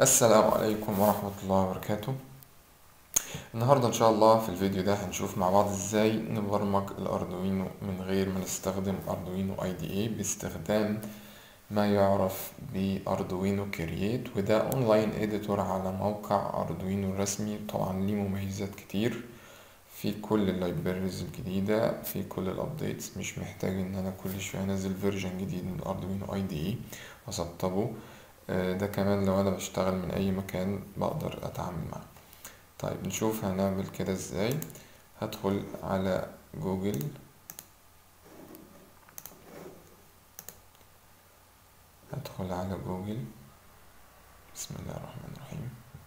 السلام عليكم ورحمة الله وبركاته النهاردة إن شاء الله في الفيديو ده هنشوف مع بعض إزاي نبرمج الأردوينو من غير ما نستخدم أردوينو اي دي اي باستخدام ما يعرف بأردوينو كرييت وده أونلاين إديتور على موقع أردوينو الرسمي طبعا ليه مميزات كتير في كل اللايبريز الجديدة في كل الأبديتس مش محتاج إن أنا كل شوية أنزل فيرجن جديد من أردوينو اي دي اي وأسطبه آه، ده كمان لو انا بشتغل من اي مكان بقدر اتعامل معاه طيب نشوف هنعمل كده ازاي هدخل على جوجل هدخل على جوجل بسم الله الرحمن الرحيم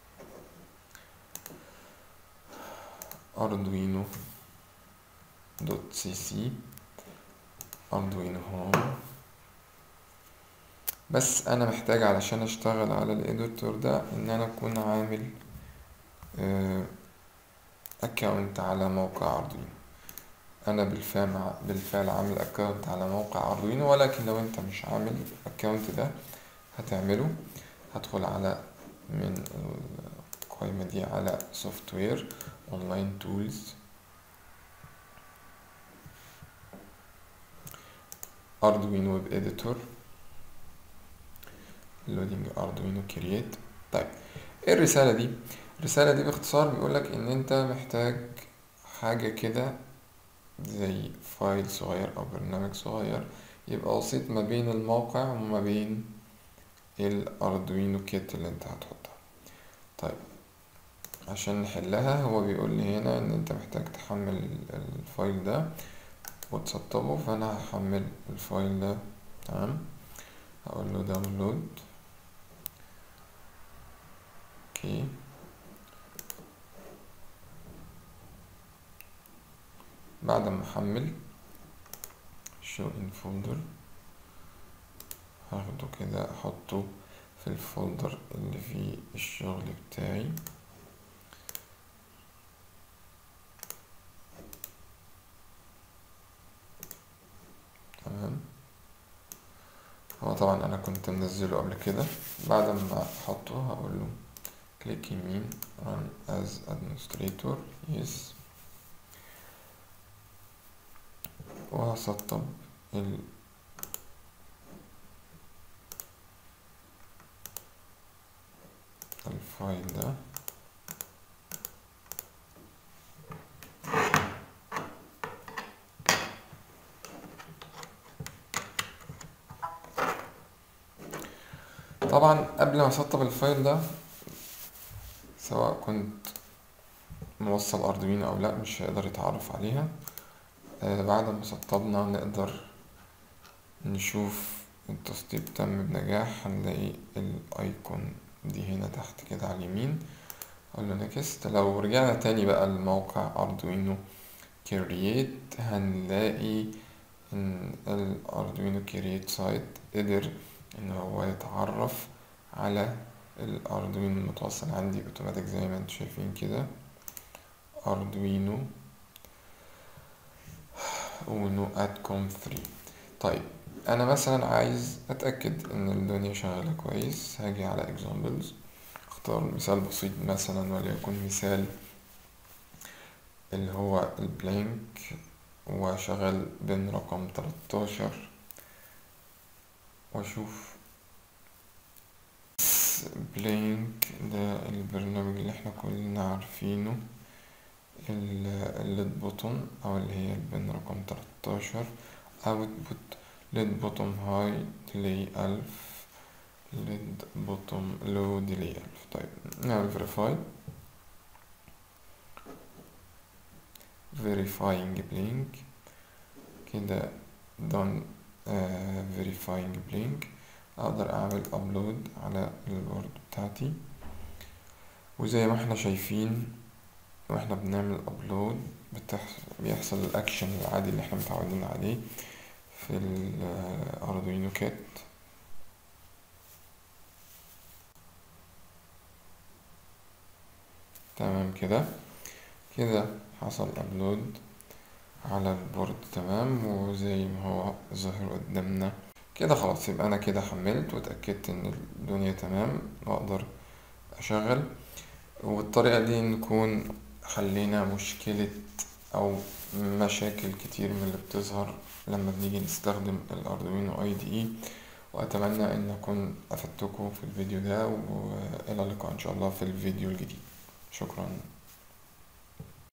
اردوينو دوت سي سي اردوينو هوم بس انا محتاج علشان اشتغل على الاديتور ده ان انا اكون عامل اكونت على موقع اردوينو انا بالفعل بالفعل عامل اكونت على موقع اردوينو ولكن لو انت مش عامل الاكونت ده هتعمله هدخل على من القائمة دي على سوفت وير اونلاين تولز اردوينو ويب اديتور لودينج اردوينو كرييت طيب ايه الرسالة دي الرسالة دي باختصار بيقولك ان انت محتاج حاجة كده زي فايل صغير او برنامج صغير يبقى وسيط ما بين الموقع وما بين الاردوينو كيت اللي انت هتحطها طيب عشان نحلها هو بيقول لي هنا ان انت محتاج تحمل الفايل ده وتسطبه فانا هحمل الفايل ده تمام هقول له داونلود اوكي بعد ما احمل show in folder هاخده كده احطه في الفولدر اللي فيه الشغل بتاعي تمام هو طبعا انا كنت منزله قبل كده بعد ما احطه هقول له كليك يمين run as administrator yes وهسطب ال الفايل ده طبعا قبل ما اسطب الفايل ده سواء كنت موصل اردوينو او لا مش هيقدر يتعرف عليها آه بعد ما سطبنا نقدر نشوف التسطيب تم بنجاح هنلاقي الايكون دي هنا تحت كده على اليمين اقول له نكست لو رجعنا تاني بقى لموقع اردوينو كرييت هنلاقي ان الاردوينو كرييت سايت قدر ان هو يتعرف على الاردوينو المتوصل عندي اوتوماتيك زي ما انتم شايفين كده اردوينو ونو ادكوم 3 طيب انا مثلا عايز اتاكد ان الدنيا شغاله كويس هاجي على examples اختار مثال بسيط مثلا وليكن مثال اللي هو البلانك وشغال بين رقم 13 واشوف بلينك ده البرنامج اللي احنا كلنا عارفينه الليد بوتون او اللي هي البن رقم 13 اوتبوت ليد بوتوم هاي ديلي الف ليد بوتوم لو ديلي الف طيب نعمل فيريفاي verifying blink كده done uh, verifying blink اقدر اعمل ابلود على البورد بتاعتي وزي ما احنا شايفين واحنا بنعمل ابلود بيحصل الاكشن العادي اللي احنا متعودين عليه في الاردوينو كات تمام كده كده حصل ابلود على البورد تمام وزي ما هو ظاهر قدامنا كده خلاص يبقى انا كده حملت واتأكدت ان الدنيا تمام واقدر اشغل وبالطريقة دي نكون حلينا مشكلة او مشاكل كتير من اللي بتظهر لما بنيجي نستخدم الاردوينو اي دي اي واتمنى ان اكون افدتكم في الفيديو ده والى اللقاء ان شاء الله في الفيديو الجديد شكرا